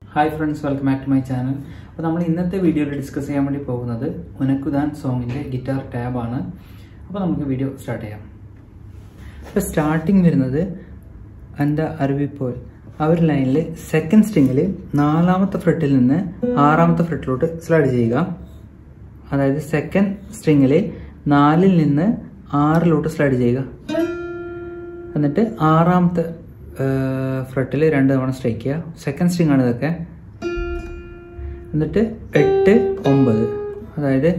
Hi friends welcome back to my channel അപ്പോൾ നമ്മൾ ഇന്നത്തെ വീഡിയോയിൽ ഡിസ്കസ് ചെയ്യാൻ വേണ്ടി പോകുന്നത് ഉനക്കുദാൻ സോങ്ങിൻ്റെ ഗിറ്റാർ ടാബാണ് അപ്പോൾ നമുക്ക് വീഡിയോ സ്റ്റാർട്ട് ചെയ്യാം അപ്പോൾ സ്റ്റാർട്ടിങ് വരുന്നത് എൻ്റെ അരുവിപ്പോൽ ആ ഒരു ലൈനിൽ സെക്കൻഡ് സ്ട്രിങ്ങിൽ നാലാമത്തെ ഫ്രെട്ടിൽ നിന്ന് ആറാമത്തെ ഫ്രെട്ടിലോട്ട് സ്ലൈഡ് ചെയ്യുക അതായത് സെക്കൻഡ് സ്ട്രിങ്ങിൽ നാലിൽ നിന്ന് ആറിലോട്ട് സ്ലൈഡ് ചെയ്യുക എന്നിട്ട് ആറാമത്തെ ഫ്രെട്ടിൽ രണ്ട് തവണ സ്ട്രൈക്ക് ചെയ്യുക സെക്കൻഡ് സ്ട്രിങ് ആണ് ഇതൊക്കെ എന്നിട്ട് എട്ട് ഒമ്പത് അതായത്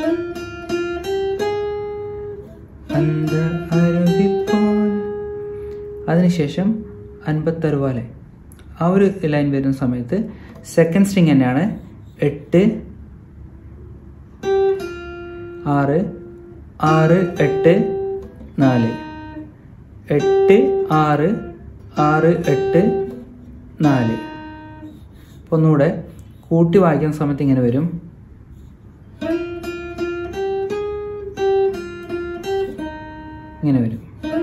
അന്ത അരുവിപ്പോൾ അതിനുശേഷം അൻപത്തറുവാലെ ആ ഒരു ലൈൻ വരുന്ന സമയത്ത് സെക്കൻഡ് സ്ട്രിങ് തന്നെയാണ് എട്ട് ആറ് ആറ് എട്ട് നാല് എട്ട് ആറ് ആറ് എട്ട് നാല് അപ്പോൾ ഒന്നുകൂടെ കൂട്ടി വായിക്കുന്ന സമയത്ത് ഇങ്ങനെ വരും ഇങ്ങനെ വരും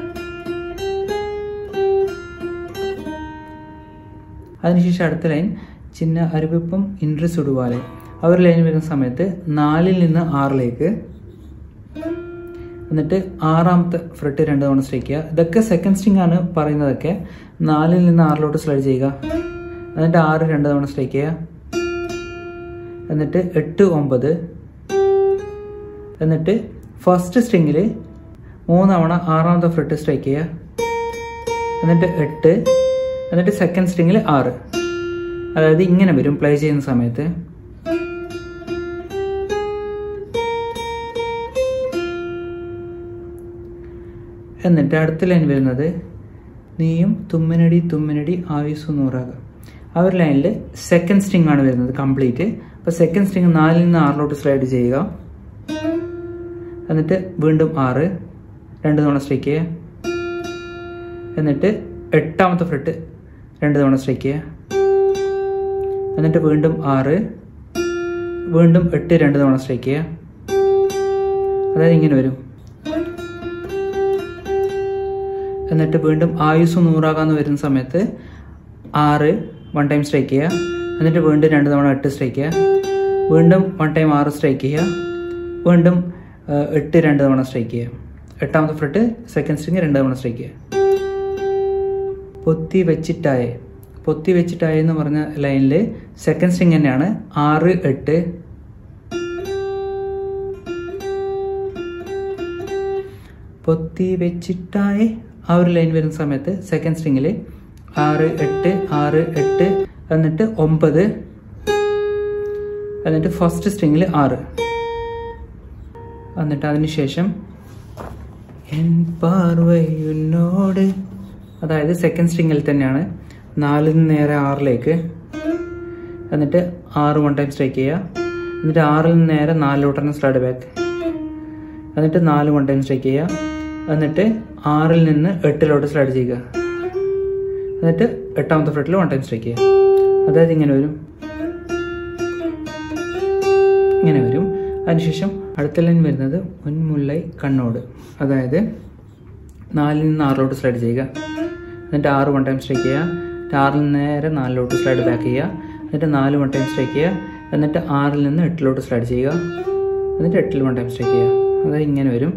അതിനുശേഷം അടുത്ത ലൈൻ ചിന്ന അരുവിപ്പം ഇൻട്രസ് ഇടുവാലെ ആ ഒരു ലൈൻ വരുന്ന സമയത്ത് നാലിൽ നിന്ന് ആറിലേക്ക് എന്നിട്ട് ആറാമത്തെ ഫ്രെട്ട് രണ്ട് തവണ സ്ട്രൈക്ക് ചെയ്യുക ഇതൊക്കെ സെക്കൻഡ് സ്ട്രിങ് ആണ് പറയുന്നതൊക്കെ നാലിൽ നിന്ന് ആറിലോട്ട് സ്ലൈഡ് ചെയ്യുക എന്നിട്ട് ആറ് രണ്ട് തവണ സ്ട്രൈക്ക് ചെയ്യുക എന്നിട്ട് എട്ട് ഒമ്പത് എന്നിട്ട് ഫസ്റ്റ് സ്ട്രിങ്ങിൽ മൂന്ന് തവണ ആറാമത്തെ ഫ്രെട്ട് സ്ട്രൈക്ക് ചെയ്യുക എന്നിട്ട് എട്ട് എന്നിട്ട് സെക്കൻഡ് സ്ട്രിങ്ങിൽ ആറ് അതായത് ഇങ്ങനെ വരും പ്ലേ ചെയ്യുന്ന സമയത്ത് എന്നിട്ട് അടുത്ത ലൈൻ വരുന്നത് നീയും തുമ്മനടി തുമ്മനടി ആയുസ് നൂറാക ആ ഒരു ലൈനിൽ സെക്കൻഡ് സ്ട്രിങ് ആണ് വരുന്നത് കംപ്ലീറ്റ് അപ്പോൾ സെക്കൻഡ് സ്ട്രിങ് നാലിൽ നിന്ന് ആറിലോട്ട് സ്ലൈഡ് ചെയ്യുക എന്നിട്ട് വീണ്ടും ആറ് രണ്ട് തവണ സ്ട്രൈക്ക് ചെയ്യുക എന്നിട്ട് എട്ടാമത്തെ ഫ്രെട്ട് രണ്ട് തവണ സ്ട്രൈക്ക് ചെയ്യുക എന്നിട്ട് വീണ്ടും ആറ് വീണ്ടും എട്ട് രണ്ട് തവണ സ്ട്രൈക്ക് ചെയ്യുക അതായത് ഇങ്ങനെ വരും എന്നിട്ട് വീണ്ടും ആയുസ് നൂറാകാന്ന് വരുന്ന സമയത്ത് ആറ് വൺ ടൈം സ്ട്രൈക്ക് ചെയ്യുക എന്നിട്ട് വീണ്ടും രണ്ട് തവണ എട്ട് സ്ട്രൈക്ക് ചെയ്യുക വീണ്ടും വൺ ടൈം ആറ് സ്ട്രൈക്ക് ചെയ്യുക വീണ്ടും എട്ട് രണ്ട് തവണ സ്ട്രൈക്ക് ചെയ്യുക എട്ടാമത്തെ ഫ്രെട്ട് സെക്കൻഡ് സ്ട്രിങ് രണ്ട് തവണ സ്ട്രൈക്ക് ചെയ്യുക പൊത്തി വെച്ചിട്ടായേ പൊത്തി വെച്ചിട്ടായ എന്ന് പറഞ്ഞ ലൈനിൽ സെക്കൻഡ് സ്ട്രിങ് തന്നെയാണ് ആറ് എട്ട് പൊത്തി വെച്ചിട്ടായേ ആ ഒരു ലൈൻ വരുന്ന സമയത്ത് സെക്കൻഡ് സ്ട്രിങ്ങിൽ ആറ് എട്ട് ആറ് എട്ട് എന്നിട്ട് ഒമ്പത് എന്നിട്ട് ഫസ്റ്റ് സ്ട്രിങ്ങിൽ ആറ് എന്നിട്ട് അതിനുശേഷം എൻ പാർവയുന്നോട് അതായത് സെക്കൻഡ് സ്ട്രിങ്ങിൽ തന്നെയാണ് നാലിൽ നിന്ന് നേരെ ആറിലേക്ക് എന്നിട്ട് ആറ് വൺ ടൈം സ്ട്രൈക്ക് ചെയ്യുക എന്നിട്ട് ആറിൽ നിന്ന് നേരെ നാലിലോട്ടാണ് സ്ലൈഡ് ബാക്ക് എന്നിട്ട് നാല് വൺ ടൈം സ്ട്രൈക്ക് ചെയ്യുക എന്നിട്ട് ആറിൽ നിന്ന് എട്ടിലോട്ട് സ്ലൈഡ് ചെയ്യുക എന്നിട്ട് എട്ടാമത്തെ ഫ്രെട്ടിൽ വൺ ടൈം സ്ട്രൈക്ക് ചെയ്യുക അതായത് ഇങ്ങനെ വരും ഇങ്ങനെ വരും അതിനുശേഷം അടുത്ത ലൈൻ വരുന്നത് മുൻമുല്ലൈ കണ്ണോട് അതായത് നാലിൽ നിന്ന് ആറിലോട്ട് സ്ലൈഡ് ചെയ്യുക എന്നിട്ട് ആറ് വൺ ടൈം സ്ട്രൈക്ക് ചെയ്യുക എന്നിട്ട് ആറിൽ നിന്ന് നേരെ നാലിലോട്ട് സ്ലൈഡ് ബാക്ക് ചെയ്യുക എന്നിട്ട് നാല് വൺ ടൈം സ്ട്രൈക്ക് ചെയ്യുക എന്നിട്ട് ആറിൽ നിന്ന് എട്ടിലോട്ട് സ്ലൈഡ് ചെയ്യുക എന്നിട്ട് എട്ടിൽ വൺ ടൈം സ്ട്രൈക്ക് ചെയ്യുക അതായത് ഇങ്ങനെ വരും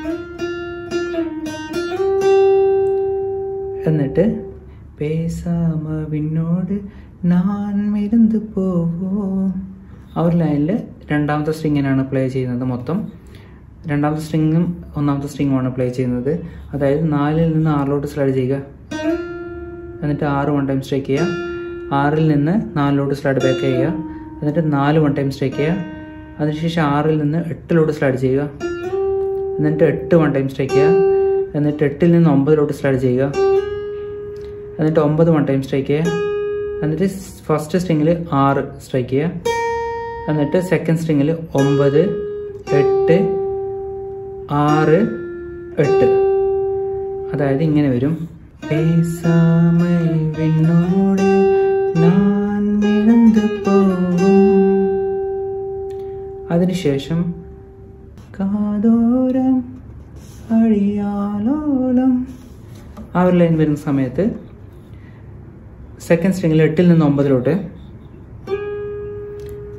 എന്നിട്ട് പേസാമവിനോട് ഞാൻ മിരുന്ന് പോവോ ആ ഒരു ലൈനിൽ രണ്ടാമത്തെ സ്ട്രിങ്ങിനാണ് പ്ലേ ചെയ്യുന്നത് മൊത്തം രണ്ടാമത്തെ സ്ട്രിങ്ങും ഒന്നാമത്തെ സ്ട്രിങ്ങുമാണ് പ്ലേ ചെയ്യുന്നത് അതായത് നാലിൽ നിന്ന് ആറിലോട്ട് സ്ലൈഡ് ചെയ്യുക എന്നിട്ട് ആറ് വൺ ടൈം സ്ട്രൈക്ക് ചെയ്യുക ആറിൽ നിന്ന് നാലിലോട്ട് സ്ലൈഡ് ബാക്ക് ചെയ്യുക എന്നിട്ട് നാല് വൺ ടൈം സ്ട്രൈക്ക് ചെയ്യുക അതിനുശേഷം ആറിൽ നിന്ന് എട്ടിലോട്ട് സ്ലൈഡ് ചെയ്യുക എന്നിട്ട് എട്ട് വൺ ടൈം സ്ട്രൈക്ക് ചെയ്യുക എന്നിട്ട് എട്ടിൽ നിന്ന് ഒമ്പതിലോട്ട് സ്ലൈഡ് ചെയ്യുക എന്നിട്ട് ഒമ്പത് വൺ ടൈം സ്ട്രൈക്ക് ചെയ്യുക എന്നിട്ട് ഫസ്റ്റ് സ്ട്രിങ്ങിൽ ആറ് സ്ട്രൈക്ക് ചെയ്യുക എന്നിട്ട് സെക്കൻഡ് സ്ട്രിങ്ങിൽ ഒമ്പത് എട്ട് ആറ് എട്ട് അതായത് ഇങ്ങനെ വരും വിണ്ണോട് ഞാൻ വിളந்து പോകും അതിനുശേഷം കാതോരം അഴിയാലോലം ആ ഒരു ലൈൻ വരുന്ന സമയത്ത് സെക്കൻഡ് സ്ട്രിങ്ങിൽ എട്ടിൽ നിന്ന് ഒമ്പതിലോട്ട്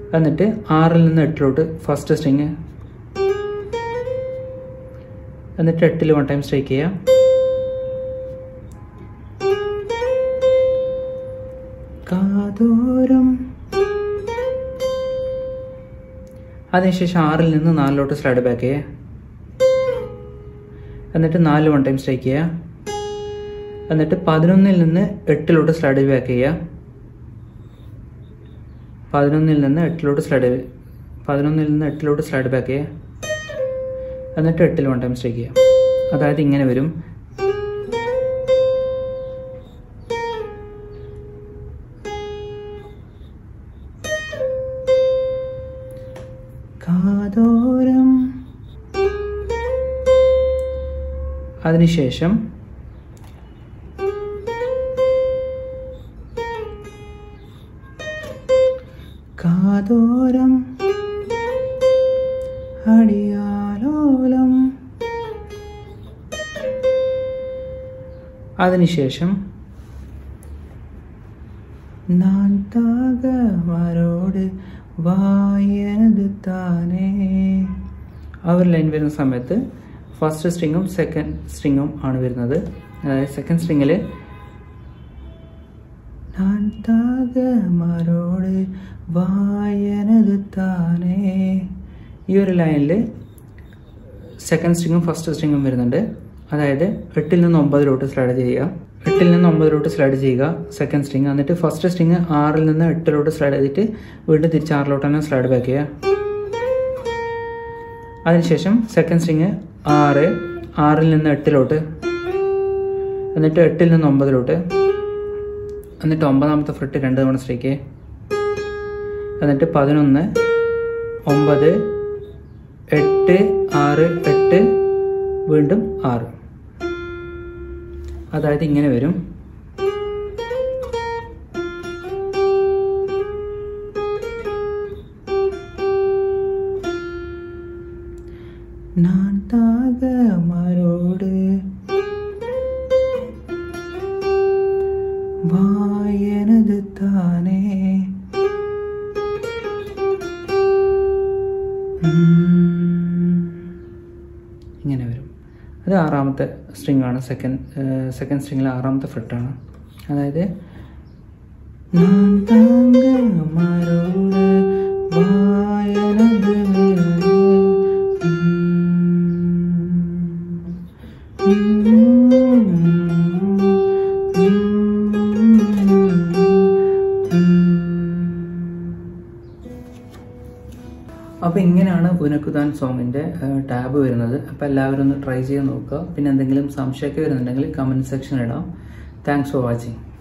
എന്നിട്ട് ആറിൽ നിന്ന് എട്ടിലോട്ട് ഫസ്റ്റ് സ്ട്രിങ് എന്നിട്ട് എട്ടിൽ വൺ ടൈം സ്ട്രൈക്ക് ചെയ്യാം കാതോരം അതിനുശേഷം ആറിൽ നിന്ന് നാലിലോട്ട് സ്ലൈഡ് ബാക്ക് ചെയ്യുക എന്നിട്ട് നാല് വൺ ടൈം സ്ട്രൈക്ക് ചെയ്യുക എന്നിട്ട് പതിനൊന്നിൽ നിന്ന് എട്ടിലോട്ട് സ്ലൈഡ് ബാക്ക് ചെയ്യുക പതിനൊന്നിൽ നിന്ന് എട്ടിലോട്ട് സ്ലൈഡ് പതിനൊന്നിൽ നിന്ന് എട്ടിലോട്ട് സ്ലൈഡ് ബാക്ക് ചെയ്യുക എന്നിട്ട് എട്ടിൽ വൺ ടൈം സ്ട്രൈക്ക് ചെയ്യുക അതായത് ഇങ്ങനെ വരും കാതോരം അതിനുശേഷം കാതോരം അടിയാലോലം അതിനുശേഷം நான் താകമാരോട് വായനത് താനേ ആ ഒരു ലൈൻ വരുന്ന സമയത്ത് ഫസ്റ്റ് സ്ട്രിങ്ങും സെക്കൻഡ് സ്ട്രിങ്ങും ആണ് വരുന്നത് അതായത് സെക്കൻഡ് സ്ട്രിങ്ങിൽ ഞാൻ താകമാരോട് വായനത് താനേ ഈ ഒരു ലൈനിൽ സെക്കൻഡ് സ്ട്രിങ്ങും ഫസ്റ്റ് സ്ട്രിങ്ങും വരുന്നുണ്ട് അതായത് എട്ടിൽ നിന്ന് ഒമ്പതിലോട്ട് സ്ലൈഡ് ചെയ്യുക എട്ടിൽ നിന്ന് ഒമ്പതിലോട്ട് സ്ലൈഡ് ചെയ്യുക സെക്കൻഡ് സ്ട്രിങ് എന്നിട്ട് ഫസ്റ്റ് സ്ട്രിങ് ആറിൽ നിന്ന് എട്ടിലോട്ട് സ്ലൈഡ് ചെയ്തിട്ട് വീണ്ടും തിരിച്ച് ആറിലോട്ട് തന്നെ സ്ലൈഡ് ബാക്ക് ചെയ്യുക അതിനുശേഷം സെക്കൻഡ് സ്ട്രിങ് ആറ് ആറിൽ നിന്ന് എട്ടിലോട്ട് എന്നിട്ട് എട്ടിൽ നിന്ന് ഒമ്പതിലോട്ട് എന്നിട്ട് ഒമ്പതാമത്തെ ഫ്രിട്ട് രണ്ട് തവണ സ്ട്രൈക്ക് എന്നിട്ട് പതിനൊന്ന് ഒമ്പത് എട്ട് ആറ് എട്ട് വീണ്ടും ആറ് അതായത് ഇങ്ങനെ വരും நான் தாகமரோடு വായനത് താനേ ഇങ്ങനെ വരും അത് ആറാമത്തെ സ്ട്രിങ് ആണ് സെക്കൻഡ് സെക്കൻഡ് സ്ട്രിങ്ങിലെ ആറാമത്തെ ഫ്രെട്ടാണ് അതായത് ഞാൻ താങ്കമാരോട് വായനത് വിരല്. അപ്പോൾ ഇങ്ങനെയാണ് ഉനക്കുതാൻ സോങ്ങിൻ്റെ ടാബ് വരുന്നത് അപ്പോൾ എല്ലാവരും ഒന്ന് ട്രൈ ചെയ്ത് നോക്കുക പിന്നെ എന്തെങ്കിലും സംശയമൊക്കെ വരുന്നുണ്ടെങ്കിൽ കമൻറ്റ് സെക്ഷൻ ഇടാം താങ്ക്സ് ഫോർ വാച്ചിങ്